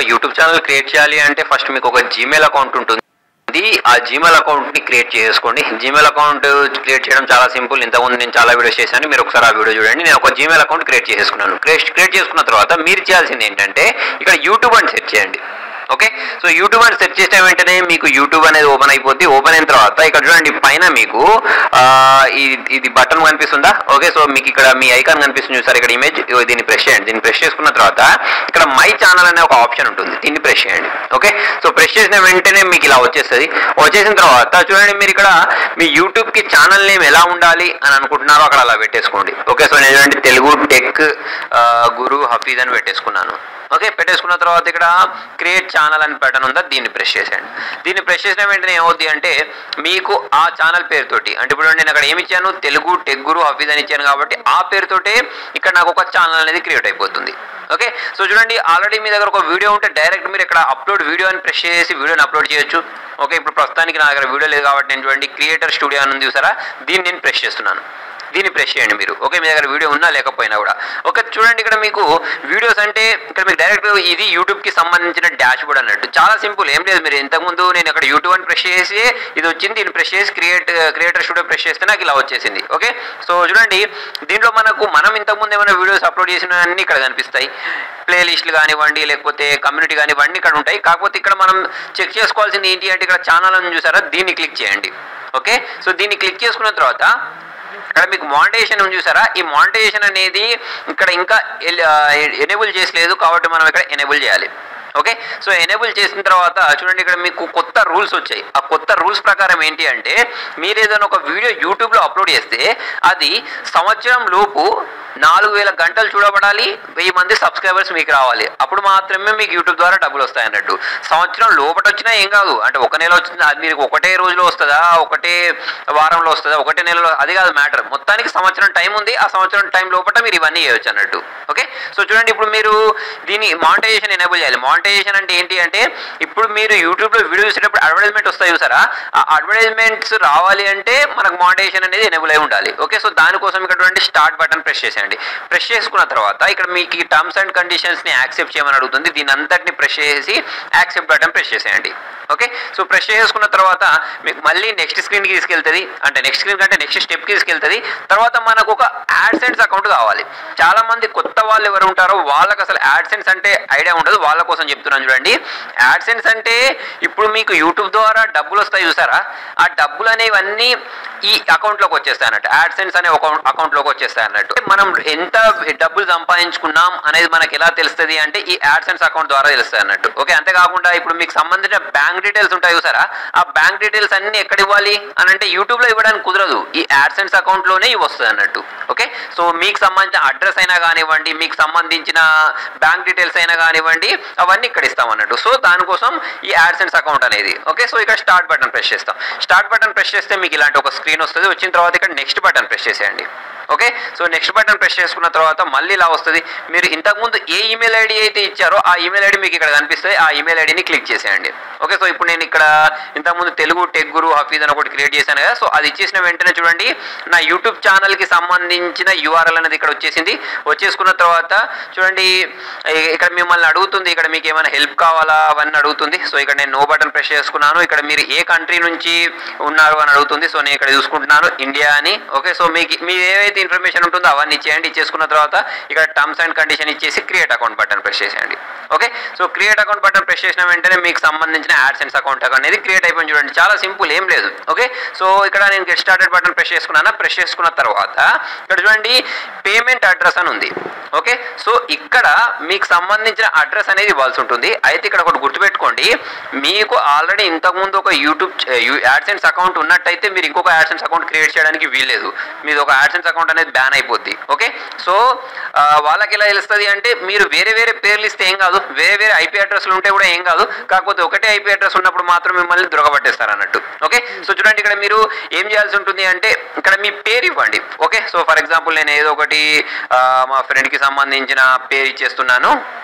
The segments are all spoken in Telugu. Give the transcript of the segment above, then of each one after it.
ఒక యూట్యూబ్ ఛానల్ క్రియేట్ చేయాలి అంటే ఫస్ట్ మీకు ఒక జీమెయిల్ అకౌంట్ ఉంటుంది ఆ జీమెయిల్ అకౌంట్ ని క్రియేట్ చేసుకోండి జీమెయిల్ అకౌంట్ క్రియేట్ చేయడం చాలా సింపుల్ ఇంతకుముందు నేను చాలా వీడియోస్ చేశాను మీరు ఒకసారి ఆ వీడియో చూడండి నేను ఒక జీమెయిల్ అకౌంట్ క్రియేట్ చేసుకున్నాను క్రియేట్ క్రియేట్ చేసుకున్న తర్వాత మీరు చేయాల్సింది ఏంటంటే ఇక్కడ యూట్యూబ్ అని సెర్చ్ చేయండి ఓకే సో యూట్యూబ్ అని సెర్చ్ చేసిన వెంటనే మీకు యూట్యూబ్ అనేది ఓపెన్ అయిపోద్ది ఓపెన్ అయిన తర్వాత ఇక్కడ చూడండి పైన మీకు ఆ, ఇది ఇది బటన్ కనిపిస్తుందా ఓకే సో మీకు ఇక్కడ మీ ఐకాన్ కనిపిస్తుంది చూసారు ఇక్కడ ఇమేజ్ దీన్ని ప్రెస్ చేయండి దీన్ని ప్రెస్ చేసుకున్న తర్వాత ఇక్కడ మై ఛానల్ అనే ఒక ఆప్షన్ ఉంటుంది దీన్ని ప్రెస్ చేయండి ఓకే సో ప్రెస్ చేసిన వెంటనే మీకు ఇలా వచ్చేస్తుంది వచ్చేసిన తర్వాత చూడండి మీరు ఇక్కడ మీ యూట్యూబ్ కి ఛానల్ నేమ్ ఎలా ఉండాలి అని అనుకుంటున్నారో అక్కడ అలా పెట్టేసుకోండి ఓకే సో నేను చూడండి తెలుగు టెక్ గురు హఫీజ్ అని పెట్టేసుకున్నాను ఓకే పెట్టేసుకున్న తర్వాత ఇక్కడ క్రియేట్ ఛానల్ అని బటన్ ఉందా దీన్ని ప్రెస్ చేసేయండి దీన్ని ప్రెస్ చేసిన వెంటనే ఏమవుద్ది అంటే మీకు ఆ ఛానల్ పేరుతోటి అంటే ఇప్పుడు నేను అక్కడ ఏమి ఇచ్చాను తెలుగు టెక్ గురు హఫీజ్ అని ఇచ్చాను కాబట్టి ఆ పేరుతోటే ఇక్కడ నాకు ఒక ఛానల్ అనేది క్రియేట్ అయిపోతుంది ఓకే సో చూడండి ఆల్రెడీ మీ దగ్గర ఒక వీడియో ఉంటే డైరెక్ట్ మీరు ఇక్కడ అప్లోడ్ వీడియో అని ప్రెస్ చేసి వీడియోని అప్లోడ్ చేయొచ్చు ఓకే ఇప్పుడు ప్రస్తుతానికి నా దగ్గర వీడియో లేదు కాబట్టి నేను చూడండి క్రియేటర్ స్టూడియో అని ఉంది చూసారా దీన్ని నేను ప్రెస్ చేస్తున్నాను దీన్ని ప్రెస్ చేయండి మీరు ఓకే మీ దగ్గర వీడియో ఉన్నా లేకపోయినా కూడా ఓకే చూడండి ఇక్కడ మీకు వీడియోస్ అంటే ఇక్కడ మీకు డైరెక్ట్ ఇది యూట్యూబ్కి సంబంధించిన డాష్ బోర్డ్ అన్నట్టు చాలా సింపుల్ ఏం లేదు మీరు ఇంతకుముందు నేను ఇక్కడ యూట్యూబ్ అని ప్రెస్ చేసి ఇది వచ్చింది దీన్ని ప్రెస్ చేసి క్రియేట్ క్రియేటర్ స్టూడియో ప్రెస్ చేస్తే నాకు ఇలా వచ్చేసింది ఓకే సో చూడండి దీంట్లో మనకు మనం ఇంతకుముందు ఏమైనా వీడియోస్ అప్లోడ్ చేసిన అన్ని ఇక్కడ కనిపిస్తాయి ప్లేలిస్టులు కానివ్వండి లేకపోతే కమ్యూనిటీ కానివ్వండి ఇక్కడ ఉంటాయి కాకపోతే ఇక్కడ మనం చెక్ చేసుకోవాల్సింది ఏంటి అంటే ఇక్కడ ఛానల్ అని చూసారా దీన్ని క్లిక్ చేయండి ఓకే సో దీన్ని క్లిక్ చేసుకున్న తర్వాత ఇక్కడ మీకు మానిటైజేషన్ ఉంది చూసారా ఈ మానిటైజేషన్ అనేది ఇక్కడ ఇంకా ఎనేబుల్ చేసలేదు కాబట్టి మనం ఇక్కడ ఎనేబుల్ చేయాలి ఓకే సో ఎనేబుల్ చేసిన తర్వాత చూడండి ఇక్కడ మీకు కొత్త రూల్స్ వచ్చాయి ఆ కొత్త రూల్స్ ప్రకారం ఏంటి అంటే మీరు ఏదైనా ఒక వీడియో యూట్యూబ్లో అప్లోడ్ చేస్తే అది సంవత్సరం లోపు నాలుగు వేల గంటలు చూడబడాలి వెయ్యి మంది సబ్స్క్రైబర్స్ మీకు రావాలి అప్పుడు మాత్రమే మీకు యూట్యూబ్ ద్వారా డబ్బులు వస్తాయి అన్నట్టు సంవత్సరం లోపట వచ్చినా ఏం కాదు అంటే ఒక నెల వచ్చింది అది మీకు ఒకటే రోజులో వస్తుందా ఒకటే వారంలో వస్తుందా ఒకటే నెలలో అది కాదు మ్యాటర్ మొత్తానికి సంవత్సరం టైం ఉంది ఆ సంవత్సరం టైం లోపల మీరు ఇవన్నీ చేయొచ్చు అన్నట్టు ఓకే సో చూడండి ఇప్పుడు మీరు దీన్ని మానిటైజేషన్ ఎనేబుల్ చేయాలి మానిటైజేషన్ అంటే ఏంటి అంటే ఇప్పుడు మీరు యూట్యూబ్లో వీడియో చూసేటప్పుడు అడ్వర్టైజ్మెంట్ వస్తాయి చూసారా ఆ అడ్వర్టైజ్మెంట్స్ రావాలి అంటే మనకు మానిటైజేషన్ అనేది ఎనేబుల్ అయి ఉండాలి ఓకే సో దానికోసం ఇక్కడ స్టార్ట్ బటన్ ప్రెస్ చేసేయండి ప్రెస్ చేసుకున్న తర్వాత ఇక్కడ మీకు ఈ టర్మ్స్ అండ్ కండిషన్స్ని యాక్సెప్ట్ చేయమని అడుగుతుంది దీని అంతటిని ప్రెస్ చేసి యాక్సెప్ట్ బటన్ ప్రెస్ చేసేయండి ఓకే సో ప్రెస్ చేసుకున్న తర్వాత మీకు మళ్ళీ నెక్స్ట్ స్క్రీన్కి తీసుకెళ్తుంది అంటే నెక్స్ట్ స్క్రీన్ కంటే నెక్స్ట్ స్టెప్కి తీసుకెళ్తుంది తర్వాత మనకు ఒక యాడ్సెన్స్ అకౌంట్ కావాలి చాలా మంది కొత్త వాళ్ళు ఎవరు ఉంటారో వాళ్ళకి అసలు యాడ్సెన్స్ అంటే ఐడియా ఉండదు వాళ్ళ కోసం చెప్తున్నాను చూడండి యాడ్సెన్స్ అంటే ఇప్పుడు మీకు యూట్యూబ్ ద్వారా డబ్బులు వస్తాయి చూసారా ఆ డబ్బులు అనేవన్నీ ఈ అకౌంట్లోకి వచ్చేస్తాయి అన్నట్టు యాడ్సెన్స్ అనే అకౌంట్ అకౌంట్లోకి వచ్చేస్తాయి అన్నట్టు మనం ఎంత డబ్బులు సంపాదించుకున్నాం అనేది మనకి ఎలా తెలుస్తుంది అంటే ఈ యాడ్సెన్స్ అకౌంట్ ద్వారా తెలుస్తుంది అన్నట్టు ఓకే అంతేకాకుండా ఇప్పుడు మీకు సంబంధించిన బ్యాంక్ డీటెయిల్స్ ఉంటాయి చూసారా ఆ బ్యాంక్ డీటెయిల్స్ అన్ని ఎక్కడ ఇవ్వాలి అని అంటే యూట్యూబ్లో ఇవ్వడానికి కుదరదు ఈ యాడ్సెన్స్ అకౌంట్లోనే ఇవి వస్తుంది అన్నట్టు ఓకే సో మీకు సంబంధించిన అడ్రస్ అయినా కానివ్వండి మీకు సంబంధించిన బ్యాంక్ డీటెయిల్స్ అయినా కానివ్వండి అవన్నీ ఇక్కడ ఇస్తాం అన్నట్టు సో దానికోసం ఈ యాడ్సెన్స్ అకౌంట్ అనేది ఓకే సో ఇక్కడ స్టార్ట్ బటన్ ప్రెస్ చేస్తాం స్టార్ట్ బటన్ ప్రెస్ చేస్తే మీకు ఇలాంటి ఒక స్క్రీన్ వస్తుంది వచ్చిన తర్వాత ఇక్కడ నెక్స్ట్ బటన్ ప్రెస్ చేసేయండి okay so next button press చేసుకున్న తర్వాత మళ్ళీ ఇలా వస్తుంది మీరు ఇంతకుముందు ఏ ఈమెయిల్ ఐడి అయితే ఇచ్చారో ఆ ఈమెయిల్ ఐడి మీకు ఇక్కడ కనిపిస్తుంది ఆ ఈమెయిల్ ఐడిని క్లిక్ చేసేయండి ఓకే సో ఇప్పుడు నేను ఇక్కడ ఇంతకుముందు తెలుగు టెక్ గురు హఫీజ్ అని ఒకటి క్రియేట్ చేశాను కదా సో అది ఇచ్చేసిన వెంటనే చూడండి నా యూట్యూబ్ ఛానల్కి సంబంధించిన యూఆర్ఎల్ అనేది ఇక్కడ వచ్చేసింది వచ్చేసుకున్న తర్వాత చూడండి ఇ- ఇక్కడ మిమ్మల్ని అడుగుతుంది ఇక్కడ మీకు ఏమైనా హెల్ప్ కావాలా అవన్నీ అడుగుతుంది సో ఇక్కడ నేను నో బటన్ ప్రెస్ చేసుకున్నాను ఇక్కడ మీరు ఏ కంట్రీ నుంచి ఉన్నారు అని అడుగుతుంది సో నేను ఇక్కడ చూసుకుంటున్నాను ఇండియా అని ఓకే సో మీకు మీ ఏవైతే ఇన్ఫర్మేషన్ ఉంటుందో అవన్నీ ఇచ్చేయండి ఇచ్చేసుకున్న తర్వాత ఇక్కడ టర్మ్స్ అండ్ కండిషన్ ఇచ్చేసి క్రియేట్ అకౌంట్ బటన్ ప్రెస్ చేసేయండి okay so create account button press చేసిన వెంటనే మీకు సంబంధించిన యాడ్సెన్స్ అకౌంట్ అనేది క్రియేట్ అయిపోయింది చూడండి చాలా సింపుల్ ఏం లేదు ఓకే సో ఇక్కడ నేను గెట్ స్టార్టెడ్ బటన్ ప్రెస్ చేసుకున్నాను ప్రెస్ చేసుకున్న తర్వాత ఇక్కడ చూడండి పేమెంట్ అడ్రస్ అని ఉంది ఓకే సో ఇక్కడ మీకు సంబంధించిన అడ్రస్ అనేది ఇవ్వాల్సి ఉంటుంది అయితే ఇక్కడ ఒకటి గుర్తుపెట్టుకోండి మీకు ఆల్రెడీ ఇంతకుముందు ఒక యూట్యూబ్ యాడ్సెన్స్ అకౌంట్ ఉన్నట్టయితే మీరు ఇంకొక యాడ్సెన్స్ అకౌంట్ క్రియేట్ చేయడానికి వీల్లేదు మీది ఒక యాడ్సెన్స్ అకౌంట్ అనేది బ్యాన్ అయిపోద్ది ఓకే సో ఆ, వాళ్ళకి ఎలా తెలుస్తుంది అంటే మీరు వేరే వేరే పేర్లు ఇస్తే ఏం కాదు వేరే వేరే ఐపీ అడ్రస్లు ఉంటే కూడా ఏం కాదు కాకపోతే ఒకటే ఐపీ అడ్రస్ ఉన్నప్పుడు మాత్రం మిమ్మల్ని దొరకబట్టేస్తారు అన్నట్టు ఓకే సో చూడండి ఇక్కడ మీరు ఏం చేయాల్సి ఉంటుంది అంటే ఇక్కడ మీ పేరు ఇవ్వండి ఓకే సో ఫర్ ఎగ్జాంపుల్ నేను ఏదో ఒకటి ఆ, మా ఫ్రెండ్కి సంబంధించిన పేరు ఇచ్చేస్తున్నాను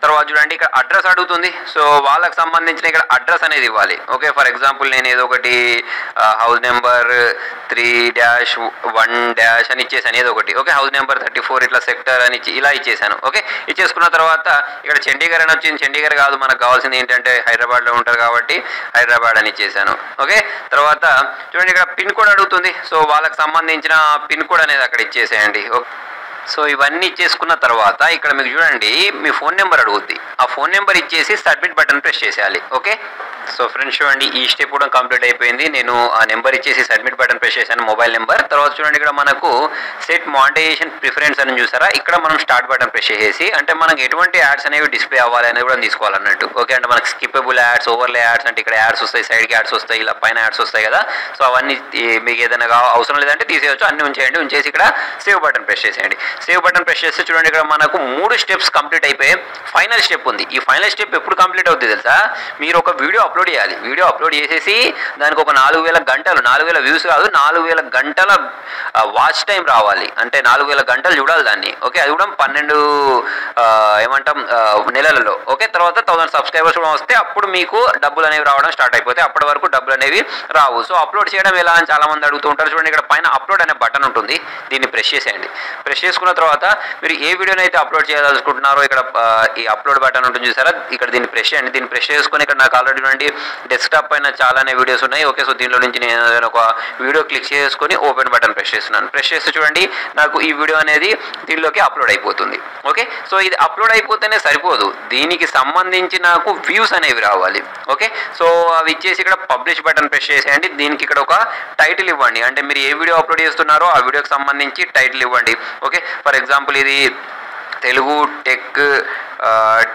తర్వాత చూడండి ఇక్కడ అడ్రస్ అడుగుతుంది సో వాళ్ళకి సంబంధించిన ఇక్కడ అడ్రస్ అనేది ఇవ్వాలి ఓకే ఫర్ ఎగ్జాంపుల్ నేను ఏదో ఒకటి house number three dash one dash అని ఇచ్చేసాను ఏదో ఒకటి okay house number thirty four ఇట్లా సెక్టర్ అని ఇచ్చి- ఇలా ఇచ్చేసాను ఓకే ఇచ్చేసుకున్న తర్వాత ఇక్కడ చండీగఢ్ అని వచ్చింది చండీగఢ్ కాదు మనకు కావాల్సింది ఏంటంటే హైదరాబాద్లో ఉంటారు కాబట్టి హైదరాబాద్ అని ఇచ్చేసాను ఓకే తర్వాత చూడండి ఇక్కడ పిన్ కోడ్ అడుగుతుంది సో వాళ్ళకి సంబంధించిన పిన్ కోడ్ అనేది అక్కడ ఇచ్చేసేయండి ఓకే సో ఇవన్నీ ఇచ్చేసుకున్న తర్వాత ఇక్కడ మీకు చూడండి మీ ఫోన్ నెంబర్ అడుగుద్ది ఆ ఫోన్ నెంబర్ ఇచ్చేసి సబ్మిట్ బటన్ ప్రెస్ చేసేయాలి ఓకే సో ఫ్రెండ్స్ చూడండి ఈ స్టెప్ కూడా కంప్లీట్ అయిపోయింది నేను ఆ నెంబర్ ఇచ్చేసి సబ్మిట్ బటన్ ప్రెస్ చేశాను మొబైల్ నెంబర్ తర్వాత చూడండి ఇక్కడ మనకు సెట్ మానిటైజేషన్ ప్రిఫరెన్స్ అని చూసారా ఇక్కడ మనం స్టార్ట్ బటన్ ప్రెస్ చేసేసి అంటే మనకి ఎటువంటి యాడ్స్ అనేవి డిస్ప్లే అవ్వాలి అనేది కూడా తీసుకోవాలన్నట్టు ఓకే అంటే మనకి స్కిప్పబుల్ యాడ్స్ ఓవర్లే యాడ్స్ అంటే ఇక్కడ యాడ్స్ వస్తాయి సైడ్కి యాడ్స్ వస్తాయి ఇలా పైన యాడ్స్ వస్తాయి కదా సో అవన్నీ ఈ మీకు ఏదైనా కావ- అవసరం లేదంటే తీసేయచ్చు అన్ని ఉంచేయండి ఉంచేసి ఇక్కడ సేవ్ బటన్ ప్రెస్ చేసేయండి సేవ్ బటన్ ప్రెస్ చేస్తే చూడండి ఇక్కడ మనకు మూడు స్టెప్స్ కంప్లీట్ అయిపోయి ఫైనల్ స్టెప్ ఉంది ఈ ఫైనల్ స్టెప్ ఎప్పుడు కంప్లీట్ అవుతుంది తెలుసా మీరు ఒక వీడియో అప్లోడ్ చేయాలి వీడియో అప్లోడ్ చేసేసి దానికి ఒక నాలుగు వేల గంటలు నాలుగు వేల వ్యూస్ కాదు నాలుగు వేల గంటల వాచ్ టైం రావాలి అంటే నాలుగు వేల గంటలు చూడాలి దాన్ని ఓకే అది కూడా పన్నెండు ఆ, ఏమంటాం ఆ, నెలలలో ఓకే తర్వాత థౌసండ్ సబ్స్క్రైబర్స్ కూడా వస్తే అప్పుడు మీకు డబ్బులు అనేవి రావడం స్టార్ట్ అయిపోతాయి అప్పటి వరకు డబ్బులు అనేవి రావు సో అప్లోడ్ చేయడం ఎలా అని చాలా మంది అడుగుతూ ఉంటారు చూడండి ఇక్కడ పైన అప్లోడ్ అనే బటన్ ఉంటుంది దీన్ని ప్రెస్ చేసేయండి ప్రెస్ చేసుకున్న తర్వాత మీరు ఏ వీడియోని అయితే అప్లోడ్ చేయాలనుకుంటున్నారో ఇక్కడ ఆ, ఈ అప్లోడ్ బటన్ ఉంటుంది చూసారా ఇక్కడ దీన్ని ప్రెస్ చేయండి దీన్ని ప్రెస్ చేసుకొని ఇక్కడ నాకు ఆల్రెడీ నుండి డెస్క్టాప్ పైన చాలానే వీడియోస్ ఉన్నాయి ఓకే సో దీనిలో నుంచి నేను ఏదైనా ఒక వీడియో క్లిక్ చేసుకొని ఓపెన్ బటన్ ప్రెస్ చేస్తున్నాను ప్రెస్ చేస్తే చూడండి నాకు ఈ వీడియో అనేది దీనిలోకి అప్లోడ్ అయిపోతుంది ఓకే సో ఇది అప్లోడ్ అయిపోతేనే సరిపోదు దీనికి సంబంధించి నాకు వ్యూస్ అనేవి రావాలి ఓకే సో అవి ఇచ్చేసి ఇక్కడ పబ్లిష్ బటన్ ప్రెస్ చేసేయండి దీనికి ఇక్కడ ఒక టైటిల్ ఇవ్వండి అంటే మీరు ఏ వీడియో అప్లోడ్ చేస్తున్నారో ఆ వీడియోకి సంబంధించి టైటిల్ ఇవ్వండి ఓకే ఫర్ ఎగ్జాంపుల్ ఇది తెలుగు టెక్ ఆ,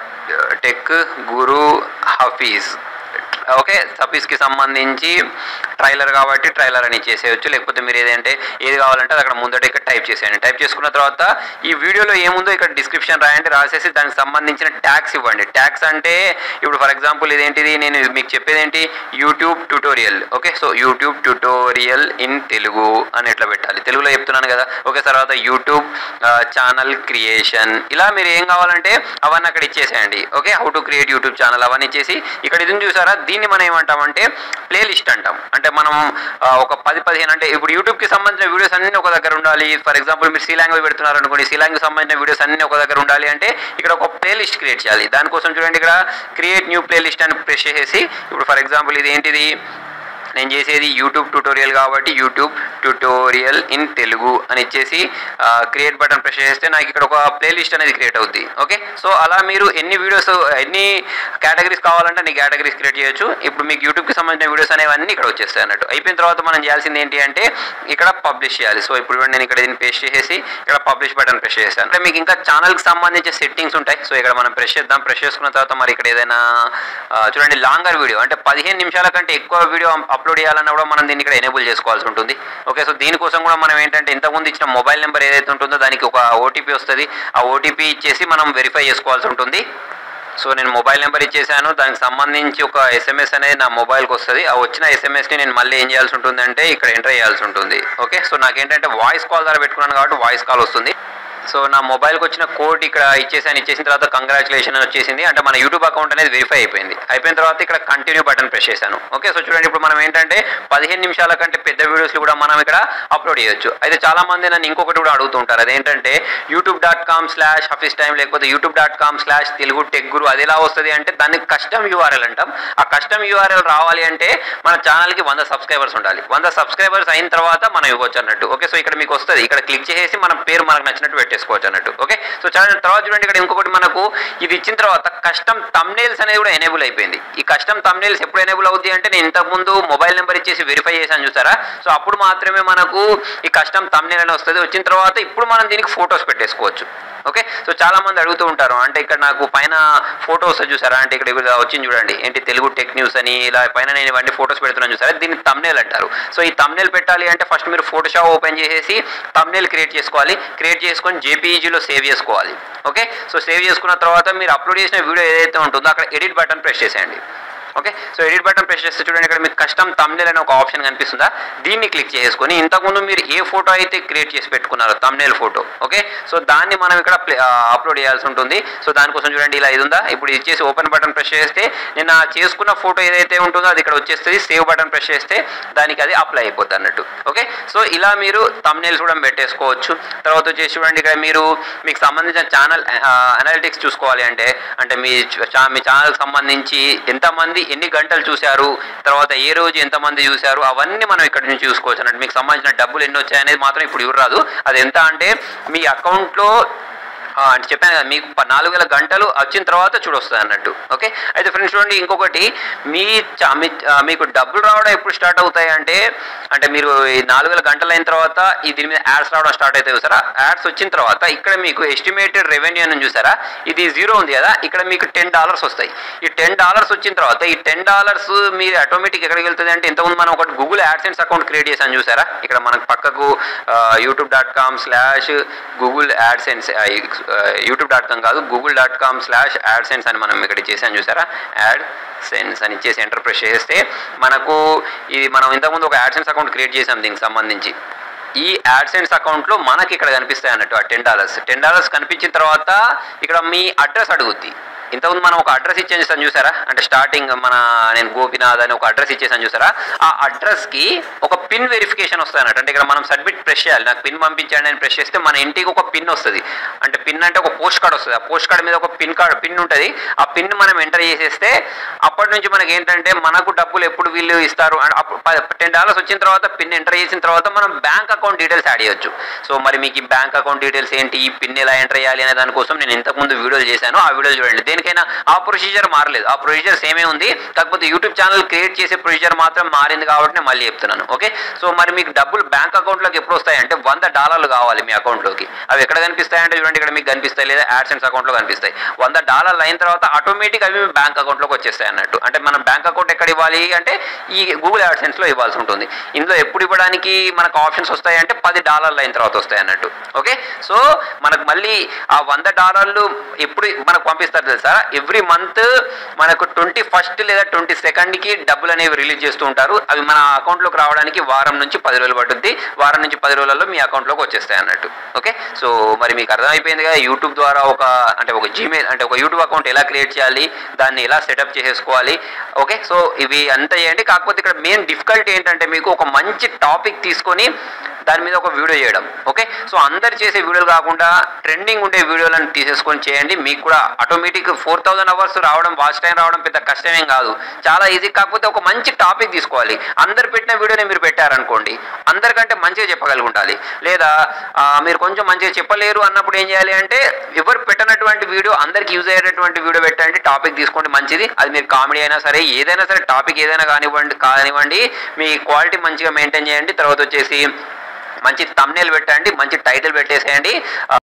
టెక్ గురు హఫీజ్ ఓకే హఫీజ్కి సంబంధించి ట్రైలర్ కాబట్టి ట్రైలర్ అని చేసేయచ్చు లేకపోతే మీరు ఏదంటే ఏది కావాలంటే అది అక్కడ ముందట ఇక్కడ టైప్ చేసేయండి టైప్ చేసుకున్న తర్వాత ఈ వీడియోలో ఏముందో ఇక్కడ డిస్క్రిప్షన్ రాయండి రాసేసి దానికి సంబంధించిన ట్యాక్స్ ఇవ్వండి ట్యాక్స్ అంటే ఇప్పుడు ఫర్ ఎగ్జాంపుల్ ఇదేంటిది నేను మీకు చెప్పేది ఏంటి YouTube tutorial okay so YouTube tutorial in Telugu అని ఎట్లా పెట్టాలి తెలుగులో చెప్తున్నాను కదా ఓకే తర్వాత యూట్యూబ్ ఛానల్ క్రియేషన్ ఇలా మీరు ఏం కావాలంటే అవన్నీ అక్కడ ఇచ్చేసేయండి okay how to create YouTube channel అవన్నీ ఇచ్చేసి ఇక్కడ ఇది చూసారా దీన్ని మనం ఏమంటామంటే ప్లేలిస్ట్ అంటాం అంటే మనం ఆ, ఒక పది పదిహేను అంటే ఇప్పుడు యూట్యూబ్కి సంబంధించిన వీడియోస్ అన్ని ఒక దగ్గర ఉండాలి ఫర్ ఎగ్జాంపుల్ మీరు సి లాంగ్వేజ్ పెడుతున్నారు అనుకోండి సి లాంగ్వేజ్ సంబంధించిన వీడియోస్ అన్ని ఒక దగ్గర ఉండాలి అంటే ఇక్కడ ఒక ప్లేలిస్ట్ క్రియేట్ చేయాలి దానికోసం చూడండి ఇక్కడ క్రియేట్ న్యూ ప్లేలిస్ట్ అని ప్రెస్ చేసేసి ఇప్పుడు ఫర్ ఎగ్జాంపుల్ ఇది ఏంటిది నేను చేసేది యూట్యూబ్ ట్యూటోరియల్ కాబట్టి యూట్యూబ్ ట్యూటోరియల్ ఇన్ తెలుగు అని ఇచ్చేసి క్రియేట్ బటన్ ప్రెస్ చేస్తే నాకు ఇక్కడ ఒక ప్లేలిస్ట్ అనేది క్రియేట్ అవుద్ది ఓకే సో అలా మీరు ఎన్ని వీడియోస్ ఎన్ని కేటగిరీస్ కావాలంటే అన్ని కేటగిరీస్ క్రియేట్ చేయొచ్చు ఇప్పుడు మీకు యూట్యూబ్కి సంబంధించిన వీడియోస్ అనేవి అన్ని ఇక్కడ వచ్చేస్తాయి అన్నట్టు అయిపోయిన తర్వాత మనం చేయాల్సింది ఏంటి అంటే ఇక్కడ పబ్లిష్ చేయాలి సో ఇప్పుడు నేను ఇక్కడ దీన్ని పేస్ట్ చేసేసి ఇక్కడ పబ్లిష్ బటన్ ప్రెస్ చేశాను అంటే మీకు ఇంకా ఛానల్కి సంబంధించిన సెట్టింగ్స్ ఉంటాయి సో ఇక్కడ మనం ప్రెస్ చేద్దాం ప్రెస్ చేసుకున్న తర్వాత మరి ఇక్కడ ఏదైనా ఆ, చూడండి లాంగర్ వీడియో అంటే పదిహేను నిమిషాల కంటే ఎక్కువ వీడియో అప్లోడ్ చేయాలన్నా కూడా మనం దీన్ని ఇక్కడ ఎనేబుల్ చేసుకోవాల్సి ఉంటుంది ఓకే సో దీనికోసం కూడా మనం ఏంటంటే ఇంతకుముందు ఇచ్చిన మొబైల్ నెంబర్ ఏదైతే ఉంటుందో దానికి ఒక ఓటీపీ వస్తుంది ఆ ఓటీపీ ఇచ్చేసి మనం వెరిఫై చేసుకోవాల్సి ఉంటుంది సో నేను మొబైల్ నెంబర్ ఇచ్చేసాను దానికి సంబంధించి ఒక ఎస్ఎంఎస్ అనేది నా మొబైల్కి వస్తుంది ఆ వచ్చిన ఎస్ఎంఎస్ని నేను మళ్ళీ ఏం చేయాల్సి ఉంటుందంటే ఇక్కడ ఎంటర్ చేయాల్సి ఉంటుంది ఓకే సో నాకేంటంటే వాయిస్ కాల్ ద్వారా పెట్టుకున్నాను కాబట్టి వాయిస్ కాల్ వస్తుంది సో నా మొబైల్కి వచ్చిన కోడ్ ఇక్కడ ఇచ్చేసాను ఇచ్చేసిన తర్వాత కంగ్రాచులేషన్ అని వచ్చేసింది అంటే మన యూట్యూబ్ అకౌంట్ అనేది వెరిఫై అయిపోయింది అయిపోయిన తర్వాత ఇక్కడ కంటిన్యూ బటన్ ప్రెస్ చేశాను ఓకే సో చూడండి ఇప్పుడు మనం ఏంటంటే పదిహేను నిమిషాల కంటే పెద్ద వీడియోస్ కూడా మనం ఇక్కడ అప్లోడ్ చేయొచ్చు అయితే చాలా మంది నన్ను ఇంకొకటి కూడా అడుగుతూ ఉంటారు అదేంటంటే YouTube dot com slash Hafeez time లేకపోతే YouTube dot com slash Telugu tech guru అది ఎలా వస్తుంది అంటే దాన్ని కస్టమ్ యూఆర్ఎల్ అంటాం ఆ కస్టమ్ యూఆర్ఎల్ రావాలి అంటే మన ఛానల్కి వంద సబ్స్క్రైబర్స్ ఉండాలి వంద సబ్స్క్రైబర్స్ అయిన తర్వాత మనం ఇవ్వచ్చు అన్నట్టు ఓకే సో ఇక్కడ మీకు వస్తుంది ఇక్కడ క్లిక్ చేసేసి మన పేరు మనకు నచ్చినట్టు పెట్టేసుకోవచ్చు అన్నట్టు ఓకే సో చాలా తర్వాత చూడండి ఇక్కడ ఇంకొకటి మనకు ఇది ఇచ్చిన తర్వాత కస్టమ్ తమ్నేల్స్ అనేది కూడా ఎనేబుల్ అయిపోయింది ఈ కస్టమ్ తమ్నేల్స్ ఎప్పుడు ఎనేబుల్ అవుతాయి అంటే నేను ఇంతకుముందు మొబైల్ నెంబర్ ఇచ్చేసి వెరిఫై చేశాను చూసారా సో అప్పుడు మాత్రమే మనకు ఈ కస్టమ్ తమ్నేల్ అని వస్తుంది వచ్చిన తర్వాత ఇప్పుడు మనం దీనికి ఫొటోస్ పెట్టేసుకోవచ్చు ఓకే సో చాలా మంది అడుగుతూ ఉంటారు అంటే ఇక్కడ నాకు పైన ఫోటోస్ చూసారా అంటే ఇక్కడ ఇలా వచ్చింది చూడండి ఏంటి తెలుగు టెక్ న్యూస్ అని ఇలా పైన నేను ఇవన్నీ ఫోటోస్ పెడుతున్నాను చూసారా దీన్ని తమ్నేల్ అంటారు సో ఈ తమ్నేల్ పెట్టాలి అంటే ఫస్ట్ మీరు ఫోటోషాప్ ఓపెన్ చేసేసి తమ్నేల్ క్రియేట్ చేసుకోవాలి క్రియేట్ చేసుకొని జేపీఈజీలో సేవ్ చేసుకోవాలి ఓకే సో సేవ్ చేసుకున్న తర్వాత మీరు అప్లోడ్ చేసిన వీడియో ఏదైతే ఉంటుందో అక్కడ ఎడిట్ బటన్ ప్రెస్ చేసేయండి okay so edit button press చేస్తే చూడండి ఇక్కడ మీకు కస్టమ్ తమ్నేల్ అనే ఒక ఆప్షన్ కనిపిస్తుందా దీన్ని క్లిక్ చేసుకొని ఇంతకుముందు మీరు ఏ ఫోటో అయితే క్రియేట్ చేసి పెట్టుకున్నారో తమ్నేల్ ఫోటో ఓకే సో దాన్ని మనం ఇక్కడ అప్లోడ్ చేయాల్సి ఉంటుంది సో దానికోసం చూడండి ఇలా ఇది ఉందా ఇప్పుడు ఇది చేసి ఓపెన్ బటన్ ప్రెస్ చేస్తే నేను ఆ చేసుకున్న ఫోటో ఏదైతే ఉంటుందో అది ఇక్కడ వచ్చేస్తుంది సేవ్ బటన్ ప్రెస్ చేస్తే దానికి అది అప్లై అయిపోద్ది అన్నట్టు ఓకే సో ఇలా మీరు తమ్నేల్స్ కూడా పెట్టేసుకోవచ్చు తర్వాత వచ్చేసి చూడండి ఇక్కడ మీరు మీకు సంబంధించిన ఛానల్ అనాలిటిక్స్ చూసుకోవాలి అంటే అంటే మీ చా- మీ ఛానల్కి సంబంధించి ఎంతమంది ఎన్ని గంటలు చూశారు తర్వాత ఏ రోజు ఎంతమంది చూశారు అవన్నీ మనం ఇక్కడ నుంచి చూసుకోవచ్చు అన్నట్టు మీకు సంబంధించిన డబ్బులు ఎన్ని వచ్చాయనేది మాత్రం ఇప్పుడు ఇవ్వరు రాదు అది ఎంత అంటే మీ అకౌంట్లో ఆ, అంటే చెప్పాను కదా మీకు ప- నాలుగు వేల గంటలు వచ్చిన తర్వాత చూడొస్తుంది అన్నట్టు ఓకే అయితే ఫ్రెండ్స్ చూడండి ఇంకొకటి మీ చ- మీ ఆ, మీకు డబ్బులు రావడం ఎప్పుడు స్టార్ట్ అవుతాయి అంటే అంటే మీరు ఈ నాలుగు వేల గంటలు అయిన తర్వాత ఈ దీని మీద యాడ్స్ రావడం స్టార్ట్ అవుతాయి చూసారా యాడ్స్ వచ్చిన తర్వాత ఇక్కడ మీకు ఎస్టిమేటెడ్ రెవెన్యూ అని చూసారా ఇది జీరో ఉంది కదా ఇక్కడ మీకు టెన్ డాలర్స్ వస్తాయి ఈ టెన్ డాలర్స్ వచ్చిన తర్వాత ఈ టెన్ డాలర్స్ మీరు ఆటోమేటిక్ ఎక్కడికి వెళ్తుంది అంటే ఇంతకుముందు మనం ఒకటి గూగుల్ యాడ్సెన్స్ అకౌంట్ క్రియేట్ చేశాను చూసారా ఇక్కడ మనకు పక్కకు YouTube dot com slash Google AdSense YouTube dot com కాదు Google dot com slash AdSense అని మనం ఇక్కడ చేసాం చూసారా యాడ్ సెన్స్ అని ఇచ్చేసి ఎంటర్ ప్రెస్ చేస్తే మనకు ఇది మనం ఇంతకుముందు ఒక యాడ్సెన్స్ అకౌంట్ క్రియేట్ చేసాం దీనికి సంబంధించి ఈ యాడ్సెన్స్ అకౌంట్లో మనకి ఇక్కడ కనిపిస్తాయి అన్నట్టు ఆ టెన్ డాలర్స్ టెన్ డాలర్స్ కనిపించిన తర్వాత ఇక్కడ మీ అడ్రస్ అడుగుద్ది ఇంతకుముందు మనం ఒక అడ్రస్ ఇచ్చేసాను చూసారా అంటే స్టార్టింగ్ మన నేను గోపినాథ్ అని ఒక అడ్రస్ ఇచ్చేసాను చూసారా ఆ అడ్రస్కి ఒక పిన్ వెరిఫికేషన్ వస్తుంది అన్నట్టు అంటే ఇక్కడ మనం సబ్మిట్ ప్రెస్ చేయాలి నాకు పిన్ పంపించండి అని ప్రెస్ చేస్తే మన ఇంటికి ఒక పిన్ వస్తుంది అంటే పిన్ అంటే ఒక పోస్ట్ కార్డ్ వస్తుంది ఆ పోస్ట్ కార్డ్ మీద ఒక పిన్ కార్డ్ పిన్ ఉంటుంది ఆ పిన్ మనం ఎంటర్ చేసేస్తే అప్పటి నుంచి మనకి ఏంటంటే మనకు డబ్బులు ఎప్పుడు వీళ్ళు ఇస్తారు టెన్ డాలర్స్ వచ్చిన తర్వాత పిన్ ఎంటర్ చేసిన తర్వాత మనం బ్యాంక్ అకౌంట్ డీటెయిల్స్ యాడ్ చేయొచ్చు సో మరి మీకు ఈ బ్యాంక్ అకౌంట్ డీటెయిల్స్ ఏంటి ఈ పిన్ ఎలా ఎంటర్ చేయాలి అనే దానికోసం నేను ఇంతకుముందు వీడియోలు చేశాను ఆ వీడియోలు చూడండి దేనికైనా ఆ ప్రొసీజర్ మారలేదు ఆ ప్రొసీజర్ సేమే ఉంది కాకపోతే యూట్యూబ్ ఛానల్ క్రియేట్ చేసే ప్రొసీజర్ మాత్రం మారింది కాబట్టి నేను మళ్ళీ చెప్తున్నాను ఓకే సో మరి మీకు డబ్బులు బ్యాంక్ అకౌంట్లోకి ఎప్పుడు వస్తాయంటే వంద డాలర్లు కావాలి మీ అకౌంట్లోకి అవి ఎక్కడ కనిపిస్తాయంటే చూడండి ఇక్కడ మీకు కనిపిస్తాయి లేదా యాడ్సెన్స్ అకౌంట్లో కనిపిస్తాయి వంద డాలర్లు అయిన తర్వాత ఆటోమేటిక్ అవి మీ బ్యాంక్ అకౌంట్లోకి వచ్చేస్తాయి అన్నట్టు అంటే మనం బ్యాంక్ అకౌంట్ ఎక్కడ ఇవ్వాలి అంటే ఈ గూగుల్ యాడ్సెన్స్లో ఇవ్వాల్సి ఉంటుంది ఇందులో ఎప్పుడు ఇవ్వడానికి మనకు ఆప్షన్స్ వస్తాయి అంటే పది డాలర్లు అయిన తర్వాత వస్తాయి అన్నట్టు ఓకే సో మనకు మళ్ళీ ఆ వంద డాలర్లు ఎప్పుడు మనకు పంపిస్తారు తెలుసా ఎవ్రీ మంత్ మనకు ట్వంటీ ఫస్ట్ లేదా ట్వంటీ సెకండ్కి డబ్బులు అనేవి రిలీజ్ చేస్తూ ఉంటారు అవి మన అకౌంట్లోకి రావడానికి వారం నుంచి పది రోజులు పడుతుంది వారం నుంచి పది రోజులలో మీ అకౌంట్లోకి వచ్చేస్తాయి అన్నట్టు ఓకే సో మరి మీకు అర్థమైపోయింది కదా యూట్యూబ్ ద్వారా ఒక అంటే ఒక జీమెయిల్ అంటే ఒక యూట్యూబ్ అకౌంట్ ఎలా క్రియేట్ చేయాలి దాన్ని ఎలా సెటప్ చేసేసుకోవాలి ఓకే సో ఇవి అంతా చేయండి కాకపోతే ఇక్కడ మెయిన్ డిఫికల్టీ ఏంటంటే మీకు ఒక మంచి టాపిక్ తీసుకొని దాని మీద ఒక వీడియో చేయడం ఓకే సో అందరు చేసే వీడియోలు కాకుండా ట్రెండింగ్ ఉండే వీడియోలను తీసేసుకొని చేయండి మీకు కూడా ఆటోమేటిక్ ఫోర్ థౌసండ్ అవర్స్ రావడం వాచ్ టైం రావడం పెద్ద కష్టమేం కాదు చాలా ఈజీ కాకపోతే ఒక మంచి టాపిక్ తీసుకోవాలి అందరు పెట్టిన వీడియోని మీరు పెట్టారనుకోండి అందరికంటే మంచిగా చెప్పగలుగుండాలి లేదా ఆ, మీరు కొంచెం మంచిగా చెప్పలేరు అన్నప్పుడు ఏం చేయాలి అంటే ఎవరు పెట్టనటువంటి వీడియో అందరికి యూజ్ అయ్యేటటువంటి వీడియో పెట్టండి టాపిక్ తీసుకోండి మంచిది అది మీరు కామెడీ అయినా సరే ఏదైనా సరే టాపిక్ ఏదైనా కానివ్వండి కానివ్వండి మీ క్వాలిటీ మంచిగా మెయింటైన్ చేయండి తర్వాత వచ్చేసి మంచి తమ్నేల్ పెట్టండి మంచి టైటిల్ పెట్టేసేయండి ఆ,